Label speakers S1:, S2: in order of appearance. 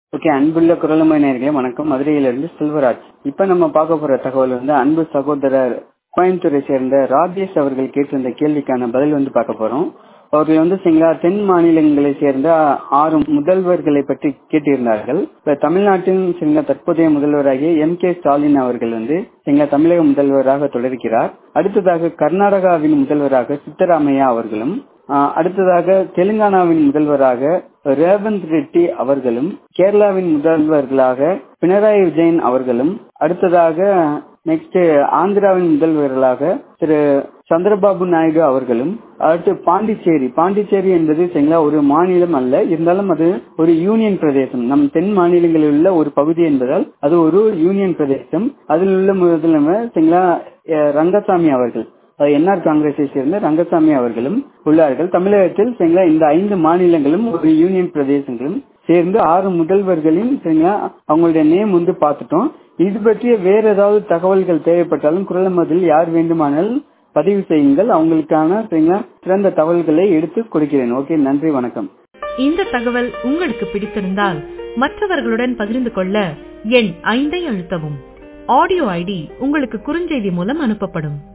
S1: okay அன்புள்ள குரலமை நேர்களே வணக்கம் மதுரையிலிருந்து செல்வராஜ் இப்ப நம்ம பார்க்க போற தகவல் வந்து அன்பு சகோதரர் கோயம்புத்தூரை சேர்ந்த ராஜேஷ் அவர்கள் கேட்டிருந்த கேள்விக்கான பதில் வந்து பார்க்க போறோம் அவர்கள் வந்து சரிங்களா தென் மாநிலங்களை சேர்ந்த ஆறு முதல்வர்களை பற்றி கேட்டிருந்தார்கள் இப்ப தமிழ்நாட்டின் சரிங்களா தற்போதைய முதல்வராகிய எம் கே ஸ்டாலின் அவர்கள் வந்து சரிங்களா தமிழக முதல்வராக தொடர்கிறார் அடுத்ததாக கர்நாடகாவின் முதல்வராக சித்தராமையா அவர்களும் ஆஹ் அடுத்ததாக தெலுங்கானாவின் முதல்வராக ரேவந்த் ரெட்டி அவர்களும் கேரளாவின் முதல்வர்களாக பினராயி விஜயன் அவர்களும் அடுத்ததாக நெக்ஸ்ட் ஆந்திராவின் முதல்வர்களாக திரு சந்திரபாபு நாயுடு அவர்களும் அடுத்து பாண்டிச்சேரி பாண்டிச்சேரி என்பது சரிங்களா ஒரு மாநிலம் அல்ல இருந்தாலும் அது ஒரு யூனியன் பிரதேசம் நம் தென் மாநிலங்களில் உள்ள ஒரு பகுதி என்பதால் அது ஒரு யூனியன் பிரதேசம் அதில் உள்ள முதல்வர் சரிங்களா ரங்கசாமி அவர்கள் என்ஆர் காங்கிரஸை சேர்ந்த ரங்கசாமி அவர்களும் உள்ளார்கள் தமிழகத்தில் சரிங்களா இந்த ஐந்து மாநிலங்களும் ஒரு யூனியன் பிரதேசங்களும் சேர்ந்து ஆறு முதல்வர்களின் சரிங்களா அவங்களுடைய நேம் வந்து பார்த்துட்டோம் இது பற்றிய வேற ஏதாவது தகவல்கள் தேவைப்பட்டாலும் குரல் மதில் யார் வேண்டுமானால் பதிவு செய்யுங்கள் அவங்களுக்கான சரிங்களா சிறந்த தகவல்களை எடுத்து கொடுக்கிறேன் ஓகே நன்றி வணக்கம்
S2: இந்த தகவல் உங்களுக்கு பிடித்திருந்தால் மற்றவர்களுடன் பகிர்ந்து கொள்ள எண் ஐந்தை அழுத்தவும் ஆடியோ ஐடி உங்களுக்கு குறுஞ்செய்தி மூலம் அனுப்பப்படும்